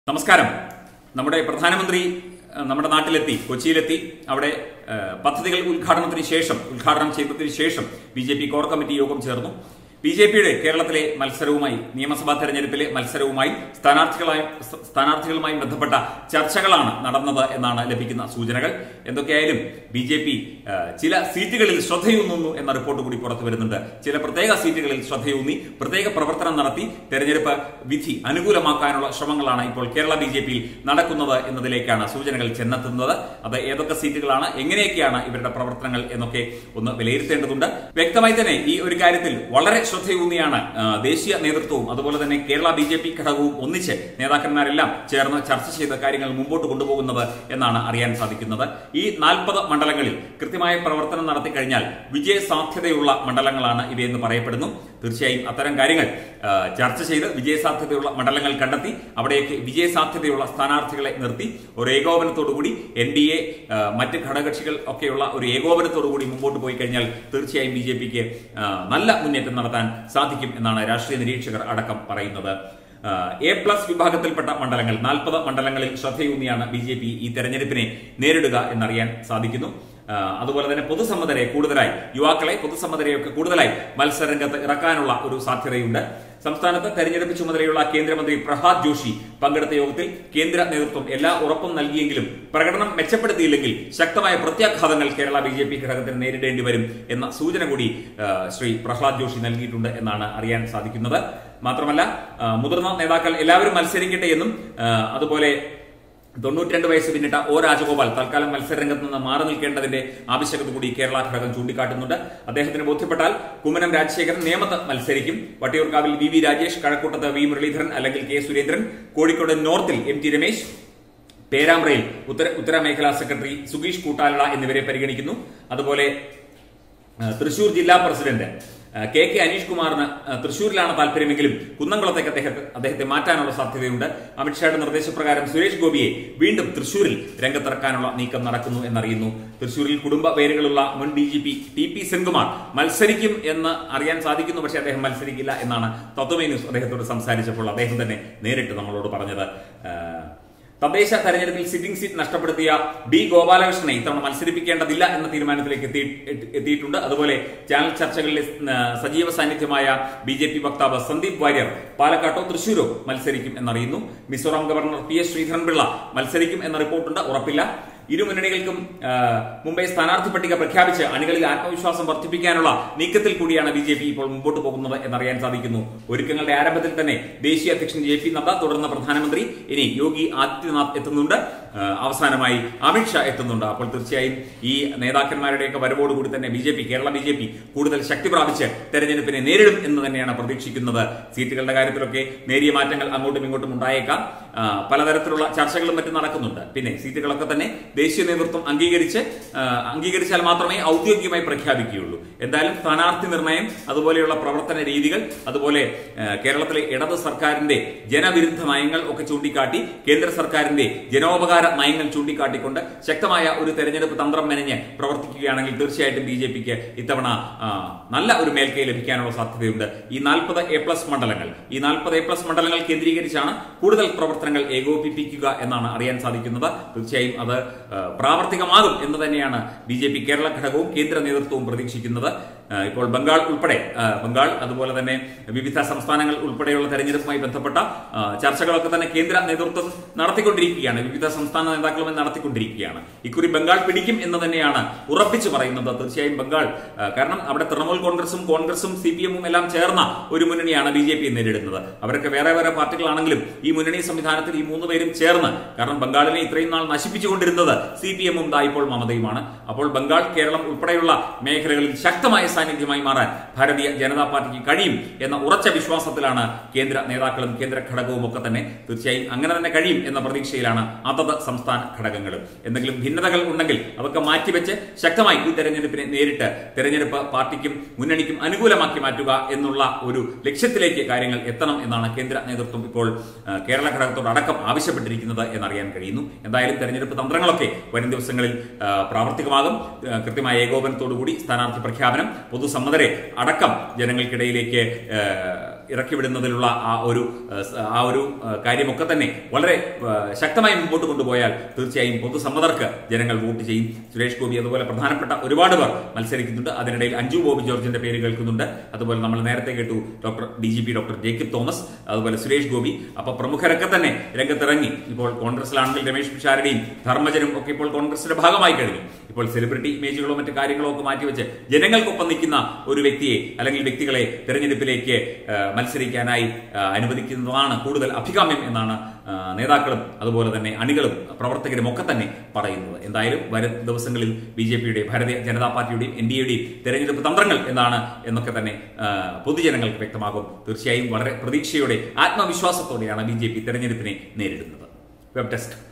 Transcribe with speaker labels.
Speaker 1: നമസ്കാരം നമ്മുടെ പ്രധാനമന്ത്രി അഹ്, നമ്മുടെ നാട്ടിലെത്തി കൊച്ചിയിലെത്തി അവിടെ അഹ്, പദ്ധതികൾ ഉദ്ഘാടനത്തിന് ശേഷം ഉദ്ഘാടനം ചെയ്തതിന് ശേഷം B J P core committee യോഗം ചേർന്നു ബി ജെ പിയുടെ കേരളത്തിലെ മത്സരവുമായി നിയമസഭാ തെരഞ്ഞെടുപ്പിലെ മത്സരവുമായി സ്ഥാനാർത്ഥികളായി സ്ഥാനാർത്ഥികളുമായി ബന്ധപ്പെട്ട ചർച്ചകളാണ് നടന്നത് എന്നാണ് ലഭിക്കുന്ന സൂചനകൾ എന്തൊക്കെയായാലും ബി ജെ പി ചില സീറ്റുകളിൽ ശ്രദ്ധയൂന്നുന്നു എന്ന റിപ്പോർട്ട് കൂടി പുറത്തു വരുന്നുണ്ട് ചില പ്രത്യേക സീറ്റുകളിൽ ശ്രദ്ധയൂന്നി പ്രത്യേക പ്രവർത്തനം നടത്തി തെരഞ്ഞെടുപ്പ് വിധി അനുകൂലമാക്കാനുള്ള ശ്രമങ്ങളാണ് ഇപ്പോൾ കേരള ബി ജെ പിയിൽ നടക്കുന്നത് എന്നതിലേക്കാണ് സൂചനകൾ ചെന്നെത്തുന്നത് അത് ഏതൊക്കെ സീറ്റുകളാണ് എങ്ങനെയൊക്കെയാണ് ഇവരുടെ പ്രവർത്തനങ്ങൾ എന്നൊക്കെ ഒന്ന് വിലയിരുത്തേണ്ടതുണ്ട് വ്യക്തമായി തന്നെ ഈ ഒരു കാര്യത്തിൽ വളരെ ശ്രദ്ധയൂന്നിയാണ് ആ, ദേശീയ നേതൃത്വവും അതുപോലെ തന്നെ കേരള ബി ജെ പി ഘടകവും ഒന്നിച്ച് നേതാക്കന്മാരെല്ലാം ചേർന്ന് ചർച്ച ചെയ്ത കാര്യങ്ങൾ മുമ്പോട്ട് കൊണ്ടുപോകുന്നത് എന്നാണ് അറിയാൻ സാധിക്കുന്നത് ഈ നാൽപ്പത് മണ്ഡലങ്ങളിൽ കൃത്യമായ പ്രവർത്തനം നടത്തി കഴിഞ്ഞാൽ വിജയ സാധ്യതയുള്ള മണ്ഡലങ്ങളാണ് ഇവയെന്ന് പറയപ്പെടുന്നു തീർച്ചയായും അത്തരം കാര്യങ്ങൾ ആ, ചർച്ച ചെയ്ത് വിജയ സാധ്യതയുള്ള മണ്ഡലങ്ങൾ കണ്ടെത്തി അവിടേക്ക് വിജയ സാധ്യതയുള്ള സ്ഥാനാർത്ഥികളെ നിർത്തി ഒരു ഏകോപനത്തോടുകൂടി എൻ ഡി എ മറ്റ് ഘടകകക്ഷികൾ ഒക്കെയുള്ള ഒരു ഏകോപനത്തോടുകൂടി മുമ്പോട്ട് പോയി കഴിഞ്ഞാൽ തീർച്ചയായും ബി ജെ പിക്ക് നല്ല മുന്നേറ്റം നടത്താൻ സാധിക്കും എന്നാണ് രാഷ്ട്രീയ നിരീക്ഷകർ അടക്കം പറയുന്നത് എ പ്ലസ് വിഭാഗത്തിൽപ്പെട്ട മണ്ഡലങ്ങൾ നാൽപ്പത് മണ്ഡലങ്ങളിൽ ശ്രദ്ധയൂന്നിയാണ് ബി ജെ പി ഈ തെരഞ്ഞെടുപ്പിനെ നേരിടുക എന്നറിയാൻ സാധിക്കുന്നു ആ, അതുപോലെ തന്നെ പൊതുസമ്മതരെ കൂടുതലായി യുവാക്കളെ പൊതുസമ്മതരെയൊക്കെ കൂടുതലായി മത്സരരംഗത്ത് ഇറക്കാനുള്ള ഒരു സാധ്യതയുണ്ട് സംസ്ഥാനത്ത് തെരഞ്ഞെടുപ്പ് ചുമതലയുള്ള കേന്ദ്രമന്ത്രി പ്രഹ്ലാദ് ജോഷി പങ്കെടുത്ത യോഗത്തിൽ കേന്ദ്ര നേതൃത്വം എല്ലാ ഉറപ്പും നൽകിയെങ്കിലും പ്രകടനം മെച്ചപ്പെടുത്തിയില്ലെങ്കിൽ ശക്തമായ പ്രത്യാഘാതങ്ങൾ കേരള ബി ജെ പി ഘടകത്തിന് നേരിടേണ്ടി വരും എന്ന സൂചന കൂടി ആ, ശ്രീ പ്രഹ്ലാദ് ജോഷി നൽകിയിട്ടുണ്ട് എന്നാണ് അറിയാൻ സാധിക്കുന്നത് മാത്രമല്ല ആ, മുതിർന്ന നേതാക്കൾ എല്ലാവരും മത്സരിക്കട്ടെ എന്നും ആ, അതുപോലെ തൊണ്ണൂറ്റിരണ്ട് വയസ്സ് പിന്നിട്ട ഒ രാജഗോപാൽ തൽക്കാലം മത്സരരംഗത്ത് നിന്ന് മാറി നിൽക്കേണ്ടതിന്റെ ആവശ്യകത കൂടി കേരള ഘടകം ചൂണ്ടിക്കാട്ടുന്നുണ്ട് അദ്ദേഹത്തിന് ബോധ്യപ്പെട്ടാൽ കുമ്മനം രാജശേഖരൻ നേമത്ത് മത്സരിക്കും വട്ടിയൂർക്കാവിൽ വി വി രാജേഷ് കഴക്കൂട്ടത്ത് വി മുരളീധരൻ അല്ലെങ്കിൽ കെ സുരേന്ദ്രൻ കോഴിക്കോട് നോർത്തിൽ എം ടി രമേശ് പേരാമ്പ്രയിൽ ഉത്തര ഉത്തര മേഖലാ സെക്രട്ടറി സുഗീഷ് കൂട്ടാലള എന്നിവരെ പരിഗണിക്കുന്നു അതുപോലെ ആ, തൃശൂർ ജില്ലാ പ്രസിഡന്റ് ആ, കെ കെ അനീഷ് കുമാറിന് ആ, തൃശൂരിലാണ് താല്പര്യമെങ്കിലും കുന്നംകുളത്തേക്ക് അദ്ദേഹത്തെ അദ്ദേഹത്തെ മാറ്റാനുള്ള സാധ്യതയുണ്ട് അമിത്ഷായുടെ നിർദ്ദേശപ്രകാരം സുരേഷ് ഗോപിയെ വീണ്ടും തൃശൂരിൽ രംഗത്തിറക്കാനുള്ള നീക്കം നടക്കുന്നു എന്നറിയുന്നു തൃശൂരിൽ കുടുംബ പേരുകളുള്ള മുൻ D G P T P Senkumar മത്സരിക്കും എന്ന് അറിയാൻ സാധിക്കുന്നു പക്ഷേ അദ്ദേഹം മത്സരിക്കില്ല എന്നാണ് തത്വമേ ന്യൂസ് അദ്ദേഹത്തോട് സംസാരിച്ചപ്പോൾ അദ്ദേഹം തന്നെ നേരിട്ട് നമ്മളോട് പറഞ്ഞത് ആ, തദ്ദേശ തെരഞ്ഞെടുപ്പിൽ സിറ്റിംഗ് സീറ്റ് നഷ്ടപ്പെടുത്തിയ ബി ഗോപാലകൃഷ്ണനെ ഇത്തവണ മത്സരിപ്പിക്കേണ്ടതില്ല എന്ന തീരുമാനത്തിലേക്ക് എത്തി എത്തി- എത്തിയിട്ടുണ്ട് അതുപോലെ ചാനൽ ചർച്ചകളിലെ ആ, സജീവ സാന്നിധ്യമായ ബി ജെ പി വക്താവ് സന്ദീപ് വാര്യർ പാലക്കാട്ടോ തൃശൂരോ മത്സരിക്കും എന്നറിയുന്നു Mizoram governor P S Sreedharan Pillai മത്സരിക്കും എന്ന റിപ്പോർട്ടുണ്ട് ഉറപ്പില്ല ഇരു മുന്നണികൾക്കും ആ, മുംബൈ സ്ഥാനാർത്ഥി പട്ടിക പ്രഖ്യാപിച്ച് അണികളിൽ ആത്മവിശ്വാസം വർദ്ധിപ്പിക്കാനുള്ള നീക്കത്തിൽ കൂടിയാണ് ബി ജെ പി ഇപ്പോൾ മുമ്പോട്ട് പോകുന്നത് എന്നറിയാൻ സാധിക്കുന്നു ഒരുക്കങ്ങളുടെ ആരംഭത്തിൽ തന്നെ ദേശീയ അധ്യക്ഷൻ ജെ പി നദ്ദ തുടർന്ന് പ്രധാനമന്ത്രി ഇനി യോഗി ആദിത്യനാഥ് എത്തുന്നുണ്ട് ആ, അവസാനമായി അമിത്ഷാ എത്തുന്നുണ്ട് അപ്പോൾ തീർച്ചയായും ഈ നേതാക്കന്മാരുടെയൊക്കെ വരവോടുകൂടി തന്നെ B J P Kerala B J P കൂടുതൽ ശക്തി പ്രാപിച്ച് തെരഞ്ഞെടുപ്പിനെ നേരിടും എന്ന് തന്നെയാണ് പ്രതീക്ഷിക്കുന്നത് സീറ്റുകളുടെ കാര്യത്തിലൊക്കെ നേരിയ മാറ്റങ്ങൾ അങ്ങോട്ടും ഇങ്ങോട്ടും ഉണ്ടായേക്കാം ആ, പലതരത്തിലുള്ള ചർച്ചകളും മറ്റും നടക്കുന്നുണ്ട് പിന്നെ സീറ്റുകളൊക്കെ തന്നെ ദേശീയ നേതൃത്വം അംഗീകരിച്ച് ആ, അംഗീകരിച്ചാൽ മാത്രമേ ഔദ്യോഗികമായി പ്രഖ്യാപിക്കുകയുള്ളൂ എന്തായാലും സ്ഥാനാർത്ഥി നിർണയം അതുപോലെയുള്ള പ്രവർത്തന രീതികൾ അതുപോലെ ആ, കേരളത്തിലെ ഇടത് സർക്കാരിന്റെ ജനവിരുദ്ധ നയങ്ങൾ ഒക്കെ ചൂണ്ടിക്കാട്ടി കേന്ദ്ര സർക്കാരിന്റെ ജനോപകാര നയങ്ങൾ ചൂണ്ടിക്കാട്ടിക്കൊണ്ട് ശക്തമായ ഒരു തെരഞ്ഞെടുപ്പ് തന്ത്രം മെനഞ്ഞ് പ്രവർത്തിക്കുകയാണെങ്കിൽ തീർച്ചയായിട്ടും ബി ജെ പിക്ക് ഇത്തവണ ആ, നല്ല ഒരു മേൽക്കൈ ലഭിക്കാനുള്ള സാധ്യതയുണ്ട് ഈ നാൽപ്പത് എ പ്ലസ് മണ്ഡലങ്ങൾ ഈ നാൽപ്പത് എ പ്ലസ് മണ്ഡലങ്ങൾ കേന്ദ്രീകരിച്ചാണ് കൂടുതൽ പ്രവർത്തനങ്ങൾ ഏകോപിപ്പിക്കുക എന്നാണ് അറിയാൻ സാധിക്കുന്നത് തീർച്ചയായും അത് ആ, പ്രാവർത്തികമാകും എന്ന് തന്നെയാണ് ബി ജെ പി കേരള ഘടകവും കേന്ദ്ര നേതൃത്വവും പ്രതീക്ഷിക്കുന്നത് ആ, ഇപ്പോൾ ബംഗാൾ ഉൾപ്പെടെ ആ, ബംഗാൾ അതുപോലെ തന്നെ വിവിധ സംസ്ഥാനങ്ങൾ ഉൾപ്പെടെയുള്ള തെരഞ്ഞെടുപ്പുമായി ബന്ധപ്പെട്ട ആ, ചർച്ചകളൊക്കെ തന്നെ കേന്ദ്ര നേതൃത്വം നടത്തിക്കൊണ്ടിരിക്കുകയാണ് വിവിധ സംസ്ഥാന നേതാക്കളുമായി നടത്തിക്കൊണ്ടിരിക്കുകയാണ് ഇക്കുറി ബംഗാൾ പിടിക്കും എന്ന് തന്നെയാണ് ഉറപ്പിച്ചു പറയുന്നത് തീർച്ചയായും ബംഗാൾ ആ, കാരണം അവിടെ തൃണമൂൽ കോൺഗ്രസും കോൺഗ്രസും സി പി എമ്മും എല്ലാം ചേർന്ന ഒരു മുന്നണിയാണ് ബി ജെ പി നേരിടുന്നത് അവരൊക്കെ വേറെ വേറെ പാർട്ടികളാണെങ്കിലും ഈ മുന്നണി സംവിധാനത്തിൽ ഈ മൂന്ന് പേരും ചേർന്ന് കാരണം ബംഗാളിനെ ഇത്രയും നാൾ നശിപ്പിച്ചുകൊണ്ടിരുന്നത് സി പി എമ്മും ദാ ഇപ്പോൾ മമതയുമാണ് അപ്പോൾ ബംഗാൾ കേരളം ഉൾപ്പെടെയുള്ള മേഖലകളിൽ ശക്തമായ സാന്നിധ്യമായി മാറാൻ ഭാരതീയ ജനതാ പാർട്ടിക്ക് കഴിയും എന്ന ഉറച്ച വിശ്വാസത്തിലാണ് കേന്ദ്ര നേതാക്കളും കേന്ദ്ര ഘടകവും ഒക്കെ തന്നെ തീർച്ചയായും അങ്ങനെ തന്നെ കഴിയും എന്ന പ്രതീക്ഷയിലാണ് അതത് സംസ്ഥാന ഘടകങ്ങളും എന്തെങ്കിലും ഭിന്നതകൾ ഉണ്ടെങ്കിൽ അതൊക്കെ മാറ്റിവെച്ച് ശക്തമായി ഈ തെരഞ്ഞെടുപ്പിനെ നേരിട്ട് തെരഞ്ഞെടുപ്പ് പാർട്ടിക്കും മുന്നണിക്കും അനുകൂലമാക്കി മാറ്റുക എന്നുള്ള ഒരു ലക്ഷ്യത്തിലേക്ക് കാര്യങ്ങൾ എത്തണം എന്നാണ് കേന്ദ്ര നേതൃത്വം ഇപ്പോൾ ആ, കേരള ഘടകത്തോട് അടക്കം ആവശ്യപ്പെട്ടിരിക്കുന്നത് എന്നറിയാൻ കഴിയുന്നു എന്തായാലും തെരഞ്ഞെടുപ്പ് തന്ത്രങ്ങളൊക്കെ വരും ദിവസങ്ങളിൽ ആ, പ്രാവർത്തികമാകും ആ, കൃത്യമായ ഏകോപനത്തോടുകൂടി സ്ഥാനാർത്ഥി പ്രഖ്യാപനം പൊതുസമ്മതരെ അടക്കം ജനങ്ങൾക്കിടയിലേക്ക് ആ, ഇറക്കിവിടുന്നതിലുള്ള ആ ഒരു ഏഹ്, സ- ആ ഒരു ഏഹ്, കാര്യമൊക്കെ തന്നെ വളരെ ഏഹ്, ശക്തമായി മുമ്പോട്ട് കൊണ്ടുപോയാൽ തീർച്ചയായും പൊതുസമ്മതർക്ക് ജനങ്ങൾ വോട്ട് ചെയ്യും സുരേഷ് ഗോപി അതുപോലെ പ്രധാനപ്പെട്ട ഒരുപാട് പേർ മത്സരിക്കുന്നുണ്ട് അതിനിടയിൽ അഞ്ജു ബോബി ജോർജിന്റെ പേര് കേൾക്കുന്നുണ്ട് അതുപോലെ നമ്മൾ നേരത്തെ കേട്ടു doctor D G P doctor Jacob Thomas അതുപോലെ സുരേഷ് ഗോപി അപ്പൊ പ്രമുഖരൊക്കെ തന്നെ രംഗത്തിറങ്ങി ഇപ്പോൾ കോൺഗ്രസിലാണെങ്കിൽ രമേശ് പിഷാരുടെയും ധർമ്മജനും ഒക്കെ ഇപ്പോൾ കോൺഗ്രസിന്റെ ഭാഗമായി കഴിഞ്ഞു ഇപ്പോൾ സെലിബ്രിറ്റി ഇമേജുകളോ മറ്റു കാര്യങ്ങളോ ഒക്കെ മാറ്റിവെച്ച് ജനങ്ങൾക്കൊപ്പം നിൽക്കുന്ന ഒരു വ്യക്തിയെ അല്ലെങ്കിൽ വ്യക്തികളെ തെരഞ്ഞെടുപ്പിലേക്ക് ആ, മത്സരിക്കാനായി ആ, അനുവദിക്കുന്നതാണ് കൂടുതൽ അഭികാമ്യം എന്നാണ് ആ, നേതാക്കളും അതുപോലെ തന്നെ അണികളും പ്രവർത്തകരും ഒക്കെ തന്നെ പറയുന്നത് എന്തായാലും വരും ദിവസങ്ങളിൽ ബി ജെ പിയുടെ ഭാരതീയ ജനതാ പാർട്ടിയുടെയും എൻ ഡി എയുടെയും തെരഞ്ഞെടുപ്പ് തന്ത്രങ്ങൾ എന്താണ് എന്നൊക്കെ തന്നെ ആ, പൊതുജനങ്ങൾക്ക് വ്യക്തമാകും തീർച്ചയായും വളരെ പ്രതീക്ഷയോടെ ആത്മവിശ്വാസത്തോടെയാണ് ബി ജെ പി തെരഞ്ഞെടുപ്പിനെ നേരിടുന്നത് വെബ് ഡെസ്ക്